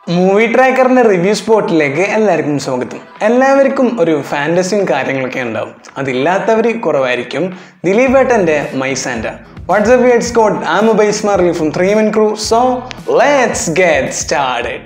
movie ട്രാക്കറിന്റെ review സ്പോട്ടിലേക്ക് എല്ലാവർക്കും സ്വാഗതം എല്ലാവർക്കും ഒരു ഫാൻറ്റസിയും കാര്യങ്ങളൊക്കെ ഉണ്ടാവും അതില്ലാത്തവർ കുറവായിരിക്കും ദിലീപ് ഏട്ടൻ്റെ മൈസാൻഡ വാട്സ്ആപ്പ് വേഡ്സ് കോഡ് ആ മൊബൈൽ സ്മാർലി from three man crew so let's get started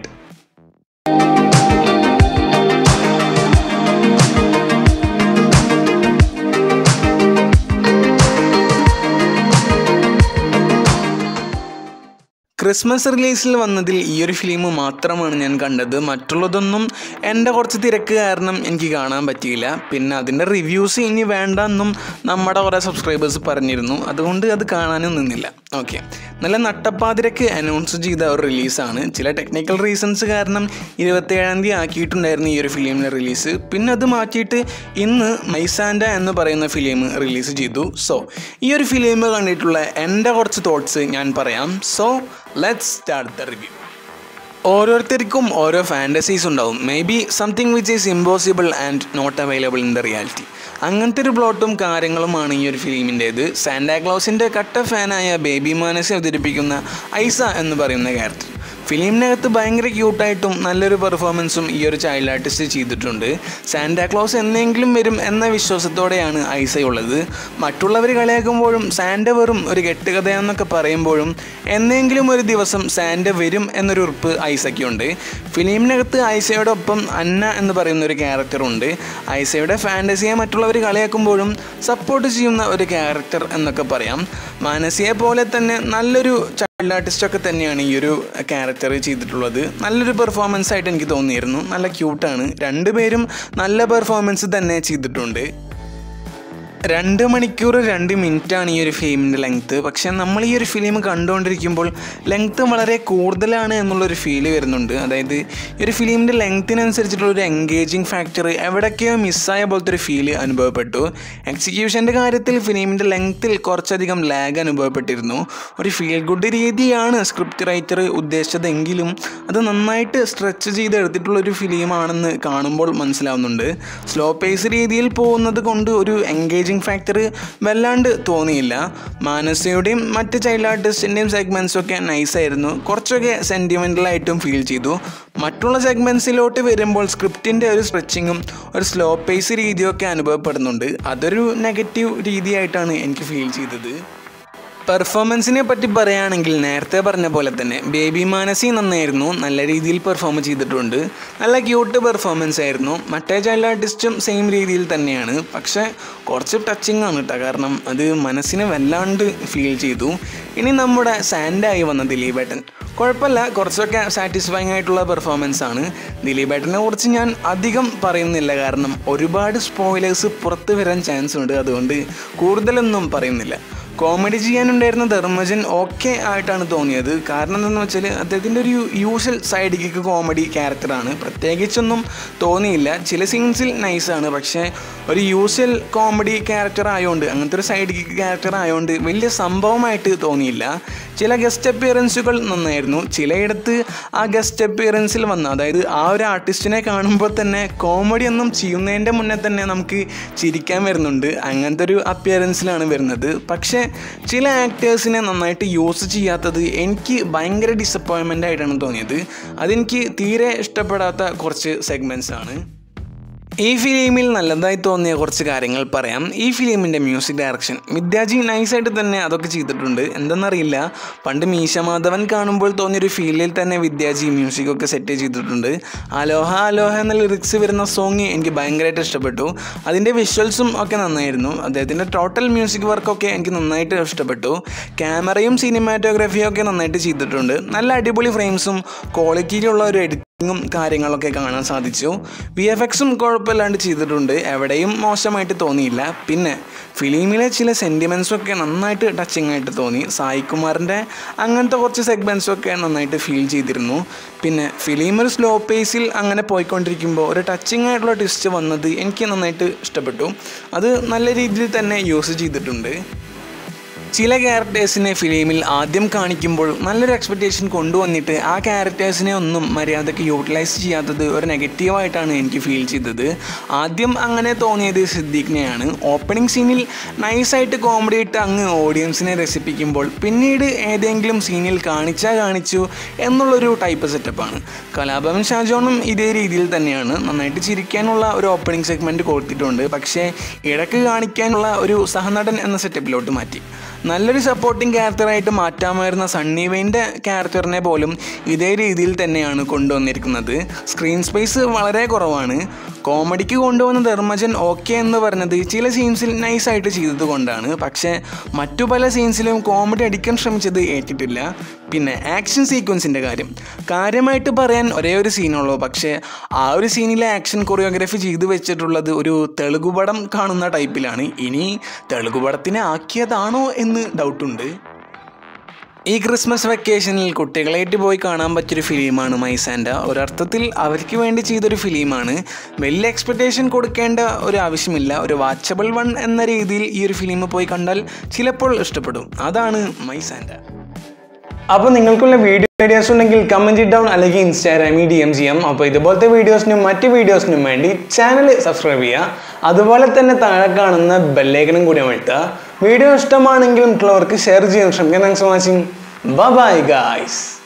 Christmas റിലീസിൽ വന്നതിൽ ഈ ഒരു ഫിലിം മാത്രമാണ് ഞാൻ കണ്ടത് മറ്റുള്ളതൊന്നും എൻ്റെ കുറച്ച് തിരക്ക് കാരണം എനിക്ക് കാണാൻ പറ്റിയില്ല പിന്നെ അതിൻ്റെ റിവ്യൂസ് ഇനി വേണ്ട എന്നും നമ്മുടെ കുറേ സബ്സ്ക്രൈബേഴ്സ് പറഞ്ഞിരുന്നു അതുകൊണ്ട് അത് കാണാനും നിന്നില്ല ഓക്കെ നല്ല നട്ടപ്പാതിരക്ക് അനൗൺസ് ചെയ്ത ഒരു റിലീസാണ് ചില ടെക്നിക്കൽ റീസൺസ് കാരണം ഇരുപത്തേഴാം തീയതി ആക്കിയിട്ടുണ്ടായിരുന്നു ഈ ഒരു ഫിലിമിൻ്റെ റിലീസ് പിന്നെ അത് മാറ്റിയിട്ട് ഇന്ന് മൈസാൻഡ എന്ന് പറയുന്ന ഫിലിം റിലീസ് ചെയ്തു സോ ഈ ഒരു ഫിലിം കണ്ടിട്ടുള്ള എൻ്റെ കുറച്ച് തോട്ട്സ് ഞാൻ പറയാം so let's start the review ഓരോരുത്തർക്കും ഓരോ ഫാൻറ്റസീസ് ഉണ്ടാവും maybe something which is impossible and not available in the reality അങ്ങനത്തെ ഒരു പ്ലോട്ടും കാര്യങ്ങളുമാണ് ഈ ഒരു ഫിലിമിൻ്റേത് സാന്റാക്ലോസിൻ്റെ കട്ട ഫാനായ ബേബി മാനസെ അവതരിപ്പിക്കുന്ന ഐസ എന്ന് പറയുന്ന ക്യാരക്ടർ ഫിലിമിനകത്ത് ഭയങ്കര ക്യൂട്ടായിട്ടും നല്ലൊരു പെർഫോമൻസും ഈ ഒരു ചൈൽഡ് ആർട്ടിസ്റ്റ് ചെയ്തിട്ടുണ്ട് സാന്റാക്ലോസ് എന്നെങ്കിലും വരും എന്ന വിശ്വാസത്തോടെയാണ് ഐസയുള്ളത് മറ്റുള്ളവർ കളിയാക്കുമ്പോഴും സാന്റ വെറും ഒരു കെട്ടുകഥയെന്നൊക്കെ പറയുമ്പോഴും എന്നെങ്കിലും ഒരു ദിവസം സാന്റ വരും എന്നൊരു ഉറപ്പ് ഐസയ്ക്കുണ്ട് ഫിലിമിനകത്ത് ഐസയോടൊപ്പം അന്ന എന്ന് പറയുന്ന ഒരു ക്യാരക്ടറുണ്ട് ഐസയുടെ ഫാൻറ്റസിയെ മറ്റുള്ളവർ കളിയാക്കുമ്പോഴും സപ്പോർട്ട് ചെയ്യുന്ന ഒരു ക്യാരക്ടർ എന്നൊക്കെ പറയാം മാനസിയെ പോലെ തന്നെ നല്ലൊരു ചൈൽഡ് ആർട്ടിസ്റ്റൊക്കെ തന്നെയാണ് ഈ ഒരു ക്യാരക്ടർ ചെയ്തിട്ടുള്ളത് നല്ലൊരു പെർഫോമൻസ് ആയിട്ട് എനിക്ക് തോന്നിയിരുന്നു നല്ല ക്യൂട്ടാണ് രണ്ടുപേരും നല്ല പെർഫോമൻസ് തന്നെ ചെയ്തിട്ടുണ്ട് രണ്ട് മണിക്കൂർ രണ്ട് മിനിറ്റാണ് ഈ ഒരു ഫിലിമിൻ്റെ ലെങ്ത്ത് പക്ഷേ നമ്മൾ ഈ ഒരു ഫിലിം കണ്ടുകൊണ്ടിരിക്കുമ്പോൾ ലെങ്ത്ത് വളരെ കൂടുതലാണ് എന്നുള്ളൊരു ഫീല് വരുന്നുണ്ട് അതായത് ഈ ഒരു ഫിലിമിൻ്റെ ലെങ്ത്തിനനുസരിച്ചിട്ടുള്ള ഒരു എൻഗേജിങ് ഫാക്ടർ എവിടൊക്കെയോ മിസ്സായ പോലത്തെ ഒരു ഫീല് അനുഭവപ്പെട്ടു എക്സിക്യൂഷൻ്റെ കാര്യത്തിൽ ഫിലിമിൻ്റെ ലെങ്ത്തിൽ കുറച്ചധികം ലാഗ് അനുഭവപ്പെട്ടിരുന്നു ഒരു ഫീൽ ഗുഡ് രീതിയാണ് സ്ക്രിപ്റ്റ് റൈറ്റർ ഉദ്ദേശിച്ചതെങ്കിലും അത് നന്നായിട്ട് സ്ട്രെച്ച് ചെയ്ത് എടുത്തിട്ടുള്ള ഒരു ഫിലിമാണെന്ന് കാണുമ്പോൾ മനസ്സിലാവുന്നുണ്ട് സ്ലോ പേസ് രീതിയിൽ പോകുന്നത് കൊണ്ട് ഒരു എൻഗേജിങ് ഫാക്ടർ വല്ലാണ്ട് തോന്നിയില്ല മാനസയുടെയും മറ്റ് ചൈൽഡ് ആർട്ടിസ്റ്റിൻ്റെയും സെഗ്മെൻറ്റ്സ് ഒക്കെ നൈസായിരുന്നു കുറച്ചൊക്കെ സെൻറ്റിമെൻ്റലായിട്ടും ഫീൽ ചെയ്തു മറ്റുള്ള സെഗ്മെൻറ്റ്സിലോട്ട് വരുമ്പോൾ സ്ക്രിപ്റ്റിൻ്റെ ഒരു സ്ട്രെച്ചിങ്ങും ഒരു സ്ലോ പേസ് രീതിയൊക്കെ അനുഭവപ്പെടുന്നുണ്ട് അതൊരു നെഗറ്റീവ് രീതിയായിട്ടാണ് എനിക്ക് ഫീൽ ചെയ്തത് പെർഫോമൻസിനെ പറ്റി പറയുകയാണെങ്കിൽ നേരത്തെ പറഞ്ഞ പോലെ തന്നെ ബേബി മാനസി നന്നായിരുന്നു നല്ല രീതിയിൽ പെർഫോം ചെയ്തിട്ടുണ്ട് നല്ല ക്യൂട്ട് പെർഫോമൻസ് ആയിരുന്നു മറ്റേ ചൈൽഡ് ആർട്ടിസ്റ്റും സെയിം രീതിയിൽ തന്നെയാണ് പക്ഷേ കുറച്ച് ടച്ചിങ് ആണ് കേട്ടോ കാരണം അത് മനസ്സിനെ വല്ലാണ്ട് ഫീൽ ചെയ്തു ഇനി നമ്മുടെ സാൻഡായി വന്ന ദിലീപേട്ടൻ കുഴപ്പമില്ല കുറച്ചൊക്കെ സാറ്റിസ്ഫൈങ് ആയിട്ടുള്ള പെർഫോമൻസ് ആണ് ദിലീപേട്ടനെ കുറിച്ച് ഞാൻ അധികം പറയുന്നില്ല കാരണം ഒരുപാട് സ്പോയിലേഴ്സ് പുറത്ത് വരാൻ ചാൻസ് ഉണ്ട് അതുകൊണ്ട് കൂടുതലൊന്നും പറയുന്നില്ല കോമഡി ചെയ്യാനുണ്ടായിരുന്ന ധർമ്മജൻ ഓക്കെ ആയിട്ടാണ് തോന്നിയത് കാരണം എന്താണെന്ന് വെച്ചാൽ അദ്ദേഹത്തിൻ്റെ ഒരു യൂഷ്വൽ സൈഡ് കിക്ക് കോമഡി ക്യാരക്ടറാണ് പ്രത്യേകിച്ചൊന്നും തോന്നിയില്ല ചില സീൻസിൽ നൈസാണ് പക്ഷേ ഒരു യൂഷ്വൽ കോമഡി ക്യാരക്ടർ ആയതുകൊണ്ട് അങ്ങനത്തെ ഒരു സൈഡ് കിക്ക് ക്യാരക്ടർ ആയതുകൊണ്ട് വലിയ സംഭവമായിട്ട് തോന്നിയില്ല ചില ഗസ്റ്റ് അപ്പിയറൻസുകൾ നന്നായിരുന്നു ചിലയിടത്ത് ആ ഗസ്റ്റ് അപ്പിയറൻസിൽ വന്ന അതായത് ആ ഒരു ആർട്ടിസ്റ്റിനെ കാണുമ്പോൾ തന്നെ കോമഡി ഒന്നും ചെയ്യുന്നതിൻ്റെ മുന്നേ തന്നെ നമുക്ക് ചിരിക്കാൻ വരുന്നുണ്ട് അങ്ങനത്തെ ഒരു അപ്പിയറൻസിലാണ് വരുന്നത് പക്ഷേ ചില ആക്ടേഴ്സിനെ നന്നായിട്ട് യൂസ് ചെയ്യാത്തത് എനിക്ക് ഭയങ്കര ഡിസപ്പോയിൻമെൻ്റ് ആയിട്ടാണ് തോന്നിയത് അതെനിക്ക് തീരെ ഇഷ്ടപ്പെടാത്ത കുറച്ച് സെഗ്മെൻറ്റ്സ് ആണ് ഈ ഫിലിമിൽ നല്ലതായി തോന്നിയ കുറച്ച് കാര്യങ്ങൾ പറയാം ഈ ഫിലിമിൻ്റെ മ്യൂസിക് ഡയറക്ഷൻ വിദ്യാജി നൈസായിട്ട് തന്നെ അതൊക്കെ ചെയ്തിട്ടുണ്ട് എന്തെന്നറിയില്ല പണ്ട് മീശമാധവൻ കാണുമ്പോൾ തോന്നിയൊരു ഫീലിൽ തന്നെ വിദ്യാജി മ്യൂസിക്കൊക്കെ സെറ്റ് ചെയ്തിട്ടുണ്ട് അലോഹ അലോഹ എന്ന ലിറിക്സ് വരുന്ന സോങ് എനിക്ക് ഭയങ്കരമായിട്ട് ഇഷ്ടപ്പെട്ടു അതിൻ്റെ വിഷ്വൽസും ഒക്കെ നന്നായിരുന്നു അദ്ദേഹത്തിൻ്റെ ടോട്ടൽ മ്യൂസിക് വർക്കൊക്കെ എനിക്ക് നന്നായിട്ട് ഇഷ്ടപ്പെട്ടു ക്യാമറയും സിനിമാറ്റോഗ്രാഫിയും ഒക്കെ നന്നായിട്ട് ചെയ്തിട്ടുണ്ട് നല്ല അടിപൊളി ഫ്രെയിംസും ക്വാളിറ്റിയിലുള്ള ഒരു എഡിറ്റ് ും കാര്യങ്ങളൊക്കെ കാണാൻ സാധിച്ചു വി എഫ് എക്സും കുഴപ്പമില്ലാണ്ട് ചെയ്തിട്ടുണ്ട് എവിടെയും മോശമായിട്ട് തോന്നിയില്ല പിന്നെ ഫിലിമിലെ ചില സെൻറ്റിമെൻസും ഒക്കെ നന്നായിട്ട് ടച്ചിങ് ആയിട്ട് തോന്നി സായികുമാറിൻ്റെ അങ്ങനത്തെ കുറച്ച് സെഗ്മെൻസും ഒക്കെ നന്നായിട്ട് ഫീൽ ചെയ്തിരുന്നു പിന്നെ ഫിലിം ഒരു സ്ലോ പേസിൽ അങ്ങനെ പോയിക്കൊണ്ടിരിക്കുമ്പോൾ ഒരു ടച്ചിങ് ആയിട്ടുള്ള ട്വിസ്റ്റ് വന്നത് എനിക്ക് നന്നായിട്ട് ഇഷ്ടപ്പെട്ടു അത് നല്ല രീതിയിൽ തന്നെ യൂസ് ചെയ്തിട്ടുണ്ട് ചില ക്യാരക്ടേഴ്സിനെ ഫിലിമിൽ ആദ്യം കാണിക്കുമ്പോൾ നല്ലൊരു എക്സ്പെക്റ്റേഷൻ കൊണ്ടുവന്നിട്ട് ആ ക്യാരക്ടേഴ്സിനെ ഒന്നും മര്യാദയ്ക്ക് യൂട്ടിലൈസ് ചെയ്യാത്തത് ഒരു നെഗറ്റീവായിട്ടാണ് എനിക്ക് ഫീൽ ചെയ്തത് ആദ്യം അങ്ങനെ തോന്നിയത് സിദ്ദീഖിനെയാണ് ഓപ്പണിംഗ് സീനിൽ നൈസായിട്ട് കോമഡി ഇട്ട് അങ്ങ് ഓഡിയൻസിനെ രസിപ്പിക്കുമ്പോൾ പിന്നീട് ഏതെങ്കിലും സീനിൽ കാണിച്ചാൽ കാണിച്ചു എന്നുള്ളൊരു ടൈപ്പ് സെറ്റപ്പാണ് കലാഭവൻ ഷാജോണും ഇതേ രീതിയിൽ തന്നെയാണ് നന്നായിട്ട് ചിരിക്കാനുള്ള ഒരു ഓപ്പണിംഗ് സെഗ്മെൻറ്റ് കൊടുത്തിട്ടുണ്ട് പക്ഷേ ഇടയ്ക്ക് കാണിക്കാനുള്ള ഒരു സഹനടൻ എന്ന സെറ്റപ്പിലോട്ട് മാറ്റി നല്ലൊരു സപ്പോർട്ടിംഗ് ക്യാരക്ടറായിട്ട് മാറ്റാമായിരുന്ന സണ്ണി വെയിൻ്റെ ക്യാരക്ടറിനെ പോലും ഇതേ രീതിയിൽ തന്നെയാണ് കൊണ്ടുവന്നിരിക്കുന്നത് സ്ക്രീൻ സ്പേസ് വളരെ കുറവാണ് കോമഡിക്ക് കൊണ്ടുവന്ന ധർമ്മജൻ ഓക്കെ എന്ന് പറഞ്ഞത് ചില സീൻസിൽ നൈസായിട്ട് ചെയ്തത് കൊണ്ടാണ് പക്ഷേ മറ്റു പല സീൻസിലും കോമഡി അടിക്കാൻ ശ്രമിച്ചത് ഏറ്റിട്ടില്ല പിന്നെ ആക്ഷൻ സീക്വൻസിൻ്റെ കാര്യം കാര്യമായിട്ട് പറയാൻ ഒരേ ഒരു സീനുള്ളൂ പക്ഷേ ആ ഒരു സീനിലെ ആക്ഷൻ കൊറിയോഗ്രാഫി ചെയ്തു വെച്ചിട്ടുള്ളത് ഒരു തെളുകുപടം കാണുന്ന ടൈപ്പിലാണ് ഇനി തെളുകുപടത്തിനെ ആക്കിയതാണോ എന്ന് ഡൗട്ടുണ്ട് ഈ ക്രിസ്മസ് വെക്കേഷനിൽ കുട്ടികളായിട്ട് പോയി കാണാൻ പറ്റിയൊരു ഫിലിമാണ് മൈസാൻഡ ഒരർത്ഥത്തിൽ അവർക്ക് വേണ്ടി ചെയ്തൊരു ഫിലിമാണ് വലിയ എക്സ്പെക്റ്റേഷൻ കൊടുക്കേണ്ട ഒരു ആവശ്യമില്ല ഒരു വാച്ചബിൾ വൺ എന്ന രീതിയിൽ ഈ ഒരു ഫിലിം പോയി കണ്ടാൽ ചിലപ്പോൾ ഇഷ്ടപ്പെടും അതാണ് മൈസാൻഡ അപ്പോൾ നിങ്ങൾക്കുള്ള വീഡിയോ ഐഡിയാസ് ഉണ്ടെങ്കിൽ കമൻറ്റ് ഡൗൺ അല്ലെങ്കിൽ ഇൻസ്റ്റാഗ്രാമിൽ ഡി എം ചെയ്യാം അപ്പോൾ ഇതുപോലത്തെ വീഡിയോസിനും മറ്റ് വീഡിയോസിനും വേണ്ടി ചാനൽ സബ്സ്ക്രൈബ് ചെയ്യുക അതുപോലെ തന്നെ താഴെ കാണുന്ന ബെല്ലേക്കനും കൂടി അമഴ്ത്തുക വീഡിയോ ഇഷ്ടമാണെങ്കിലും മറ്റുള്ളവർക്ക് ഷെയർ ചെയ്യാൻ ശ്രമിക്കാം thanks for watching bye guys